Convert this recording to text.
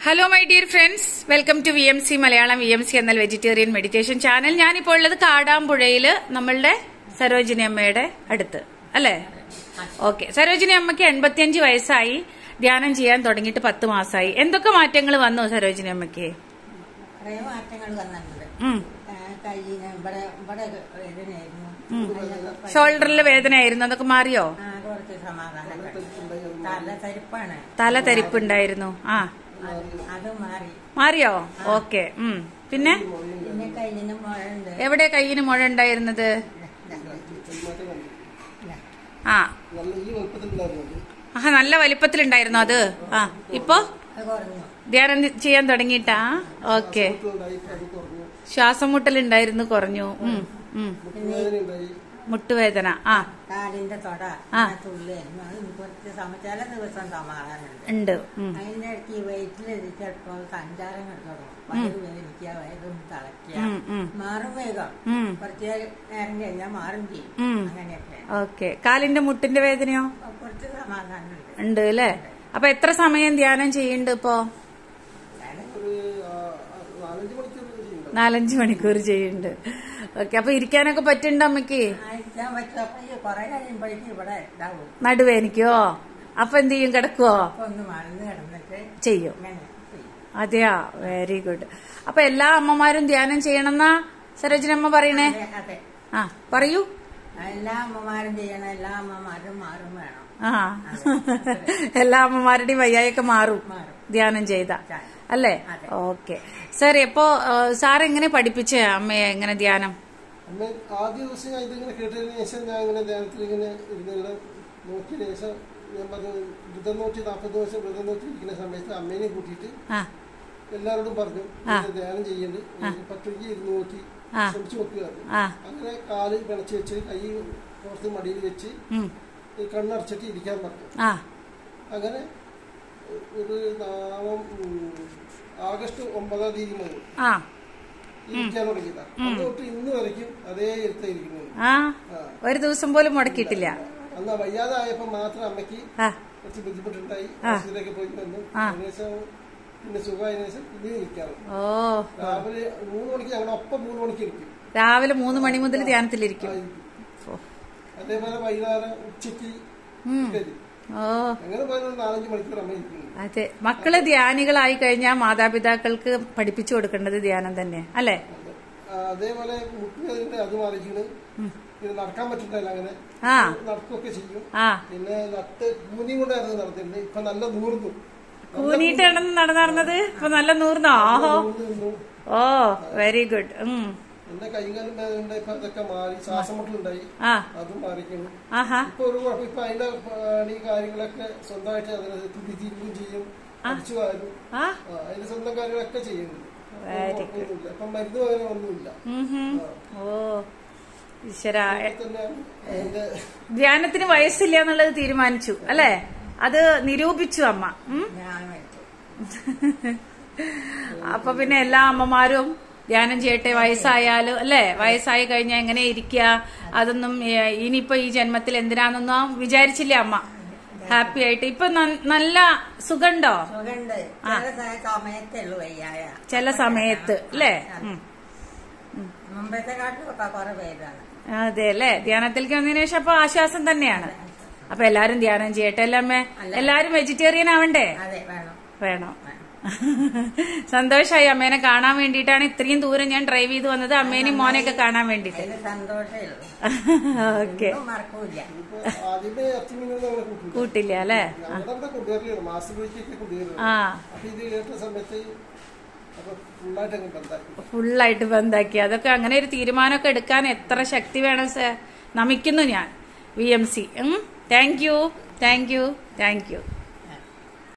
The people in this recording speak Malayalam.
Hello my dear friends welcome to V M C Malayalam V M C എന്നാൽ വെജിറ്റേറിയൻ മെഡിറ്റേഷൻ ചാനൽ ഞാനിപ്പോൾ ഉള്ളത് കാടാമ്പുഴയില് നമ്മളുടെ സരോജിനി അമ്മയുടെ അടുത്ത് അല്ലേ ഓക്കെ സരോജിനി അമ്മയ്ക്ക് എൺപത്തിയഞ്ച് വയസ്സായി ധ്യാനം ചെയ്യാൻ തുടങ്ങിയിട്ട് പത്ത് മാസമായി എന്തൊക്കെ മാറ്റങ്ങൾ വന്നു സരോജിനി അമ്മയ്ക്ക് കുറേ മാറ്റങ്ങൾ വന്നിട്ടുണ്ട് ഉം. ആ, കയ്യിന് ഇവിടെ ഇവിടെ വേദനയായിരുന്നു അതിനൊക്കെ ഷോൾഡറിൽ വേദനയായിരുന്നു അതൊക്കെ മാറിയോ ആ, കുറച്ച് സമാധാനപ്പെട്ടു തല തരിപ്പാണ് തല തരിപ്പുണ്ടായിരുന്നു ആ അത് അത് മാറി മാറിയോ ഓക്കെ ഉം പിന്നെ പിന്നെ കയ്യിന് മുഴണ്ട് എവിടെ കയ്യിന് മുഴ ഉണ്ടായിരുന്നത് ആ നല്ല ഈ വലുപ്പത്തിലുണ്ടായിരുന്നത് ആഹ് നല്ല വലിപ്പത്തിലുണ്ടായിരുന്നു അത് ആ ഇപ്പോ അത് കുറഞ്ഞു ധ്യാനം ചെയ്യാൻ തുടങ്ങിയിട്ടാ ഓക്കെ ഉണ്ടായി അത് കുറഞ്ഞു ശ്വാസം മുട്ടലുണ്ടായിരുന്നു കുറഞ്ഞു ഉം, ഉം. മുട്ടുവേദന ഉണ്ടായി മുട്ടുവേദന ആ കാലിന്റെ തൊട ആ. തുള്ളിയായിരുന്നു അത് കുറച്ച് സമ ചില ദിവസം സമാധാനമുണ്ട് ഉണ്ട് ഉം. അതിന്റെ ഇടയ്ക്ക് ഈ വെയിറ്റിൽ ചിലപ്പോൾ സഞ്ചാരങ്ങൾ തുടങ്ങും വയറ് വേദനിക്കുക വയറും തിളക്കുക ഉം, ഉം. മാറും വേഗം ഉം. കുറച്ച് നേരം കഴിഞ്ഞാൽ മാറും ചെയ്യും ഉം. അങ്ങനെയൊക്കെ ഓക്കെ കാലിന്റെ മുട്ടിന്റെ വേദനയോ അപ്പൊ കുറച്ച് സമാധാനമുണ്ട് ഉണ്ട് അല്ലേ അപ്പൊ എത്ര സമയം ധ്യാനം ചെയ്യുന്നുണ്ട് ഇപ്പോ ഒരു ആ, ആ, നാലഞ്ച് മണിക്കൂർ ചെയ്യുന്നുണ്ടാവും നാലഞ്ച് മണിക്കൂർ ചെയ്യുന്നുണ്ട് ഓക്കെ അപ്പൊ ഇരിക്കാനൊക്കെ പറ്റുന്നുണ്ടോ അമ്മയ്ക്ക് അയക്കാൻ പറ്റും അപ്പൊ ഈ കുറെ കഴിയുമ്പോഴേക്കും ഇവിടെ ഇതാവും നടുവേനിക്കോ അപ്പൊ എന്ത് ചെയ്യും കിടക്കുവോ അപ്പൊ ഒന്ന് മറന്ന് കിടന്നിട്ട് ചെയ്യും ഇങ്ങനെ ചെയ്യും. അതെയാ വെരി ഗുഡ് അപ്പൊ എല്ലാ അമ്മമാരും ധ്യാനം ചെയ്യണമെന്നാ സരോജിനമ്മ പറയണേ അതെ അതെ ആ പറയൂ എല്ലാ അമ്മമാരും ചെയ്യണം എല്ലാ അമ്മമാരും മാറും വേണം ആ എല്ലാ അമ്മമാരുടെയും വയ്യായൊക്കെ മാറും മാറും ധ്യാനം ചെയ്ത ചാ. അല്ലേ അതെ. ഓക്കെ സാർ എപ്പോ സാർ എങ്ങനെ പഠിപ്പിച്ചേ അമ്മയെ എങ്ങനെ ധ്യാനം അമ്മ ആദ്യ ദിവസം ഞാൻ ഇതിങ്ങനെ കേട്ടതിന് ശേഷം ഞാൻ ഇങ്ങനെ ധ്യാനത്തിൽ ഇങ്ങനെ ഇരുന്നിങ്ങനെ നോക്കിയതിന് ശേഷം ഞാൻ പറഞ്ഞു വ്രതം നോക്കി നാൽപ്പത് ദിവസം വ്രതം നോക്കി ഇരിക്കുന്ന സമയത്ത് അമ്മേനെ കൂട്ടിയിട്ട് ആ എല്ലാവരോടും പറഞ്ഞു ഇങ്ങനെ ധ്യാനം ചെയ്യുന്നുണ്ട് പത്തുമണിക്ക് ഇരുന്ന് നോക്കി ആ. ശ്രമിച്ചു നോക്കുക ആ അങ്ങനെ കാല് പിണച്ച് വെച്ച് കൈ പുറത്ത് മടിയിൽ വെച്ച് ഉം, ഈ കണ്ണടച്ചിട്ട് ഇരിക്കാൻ പറഞ്ഞു ആ അങ്ങനെ ഒരു നാമം ഉം, ആഗസ്റ്റ് ഒമ്പതാം തീയതി മുതൽ ആ ഇരിക്കാൻ തുടങ്ങിയതാണ് അന്ന് തൊട്ട് ഇന്ന് വരയ്ക്കും അതേ ഇരുത്തായിരിക്കുന്നത് ആ ആ. ഒരു ദിവസം പോലും മുടക്കിയിട്ടില്ല അന്ന് വയ്യാതെ ആയപ്പോ മാത്രം അമ്മയ്ക്ക് ആ കുറച്ച് ബുദ്ധിമുട്ടുണ്ടായി ആശുപത്രിയിലൊക്കെ പോയി വന്നു ആ. അതിനുശേഷം പിന്നെ സുഖമായതിനു ശേഷം പിന്നെ ഇരിക്കാറ് ഓ രാവിലെ മൂന്ന് മണിക്ക് ഞങ്ങൾ ഒപ്പം മൂന്ന് മണിക്ക് ഇരിക്കും രാവിലെ മൂന്ന് മണി മുതൽ ധ്യാനത്തിലിരിക്കും ആയിരിക്കും. ഓ. അതേപോലെ വൈകുന്നേരം ഉച്ചയ്ക്ക് ഉം. ഒക്കെ ഇരിക്കും. ഓ അങ്ങനെ പോയാൽ ഒരു നാലഞ്ച് മണിക്കൂർ അമ്മ ഇരിക്കുന്നു അതെ മക്കള് ധ്യാനികളായി കഴിഞ്ഞാൽ മാതാപിതാക്കൾക്ക് പഠിപ്പിച്ചു കൊടുക്കേണ്ടത് ധ്യാനം തന്നെ അല്ലേ ആ, അതേപോലെ മുട്ടുവേദന അത് മാറിക്കുന്നു പിന്നെ നടക്കാൻ പറ്റുന്നില്ല അങ്ങനെ ആ നടക്കുകയൊക്കെ ചെയ്യും ആ പിന്നെ നട്ട് കൂനിയും കൊണ്ടായിരുന്നു നടത്തിയിട്ടുണ്ട് ഇപ്പൊ നല്ല നൂർന്നു കൂനിയിട്ടാണ് നടന്നത് ഇപ്പൊ നല്ല നൂർന്നോ ഓഹോ നൂർന്നു നിന്നു. ഓ വെരി ഗുഡ് ഉം എന്റെ കൈകാലും വേദന ഇപ്പൊ അതൊക്കെ മാറി ശ്വാസമുട്ടലുണ്ടായി ആ അതും മാറിക്കുന്നു ആഹാ ഇപ്പൊ ഒരു കുഴപ്പം ഇപ്പൊ അതിന്റെ പണി കാര്യങ്ങളൊക്കെ സ്വന്തമായിട്ട് അതിന് തുടി തീരുകയും ചെയ്യും അടിച്ചു വാരും ആ ആ, അതിന്റെ സ്വന്തം കാര്യങ്ങളൊക്കെ ചെയ്യുന്നുണ്ട് Very കുഴപ്പമൊന്നുമില്ല ഇപ്പൊ മരുന്ന് പകരം ഒന്നുമില്ല ഉം ഹും. ഓ ഈശ്വര ഇപ്പൊ തന്നെ അതിന്റെ ധ്യാനത്തിന് വയസ്സില്ല എന്നുള്ളത് തീരുമാനിച്ചു അല്ലേ അത് നിരൂപിച്ചു അമ്മ ഉം ഞാൻ വെച്ചു അപ്പൊ പിന്നെ എല്ലാ അമ്മമാരും ധ്യാനം ചെയ്യട്ടെ വയസ്സായാലും അല്ലേ വയസ്സായി കഴിഞ്ഞാൽ എങ്ങനെ ഇരിക്കുക അതൊന്നും ഏ, ഇനിയിപ്പോ ഈ ജന്മത്തിൽ എന്തിനാന്നൊന്നും വിചാരിച്ചില്ല അമ്മ ഹാപ്പി ആയിട്ട് ഇപ്പൊ ന- നല്ല സുഖണ്ടോ സുഖണ്ട് ചില സ- സമയത്തേ ഉള്ളൂ വയ്യായ ചില സമയത്ത് അല്ലേ ഉം. മുമ്പത്തെ കാട്ടിലൊക്കെ കുറെ പേരാണ് അതെ അല്ലേ ധ്യാനത്തിലേക്ക് വന്നതിന് ശേഷം അപ്പൊ ആശ്വാസം തന്നെയാണ് അപ്പൊ എല്ലാരും ധ്യാനം ചെയ്യട്ടെ അല്ലേ അമ്മേ എല്ലാരും വെജിറ്റേറിയൻ ആവണ്ടേ അതെ വേണം വേണം സന്തോഷായി അമ്മേനെ കാണാൻ വേണ്ടിയിട്ടാണ് ഇത്രയും ദൂരം ഞാൻ ഡ്രൈവ് ചെയ്ത് വന്നത് അമ്മേനെയും മോനെയൊക്കെ കാണാൻ വേണ്ടിട്ട് അതിന് സന്തോഷമേ ഉള്ളൂ ഓക്കെ ഒന്നും മറക്കൂല ഇപ്പൊ ആദ്യമേ ഇറച്ചി മീനൊന്നും അങ്ങനെ കൂട്ടില്ല കൂട്ടില്ല അല്ലേ ഞങ്ങളുടെ അവിടെ കൊണ്ടുവരലാണ് മാസത്തിലേക്കൊക്കെ കൊണ്ടുവരുന്നത് ആ അപ്പൊ ഇത് കേട്ട സമയത്ത് അപ്പൊ ഫുള്ളായിട്ട് അങ്ങ് ബന്ധാക്കി ഫുള്ളായിട്ട് ബന്ധാക്കി അതൊക്കെ അങ്ങനെ ഒരു തീരുമാനമൊക്കെ എടുക്കാൻ എത്ര ശക്തി വേണം സെ നമിക്കുന്നു ഞാൻ V M C thank you thank you thank U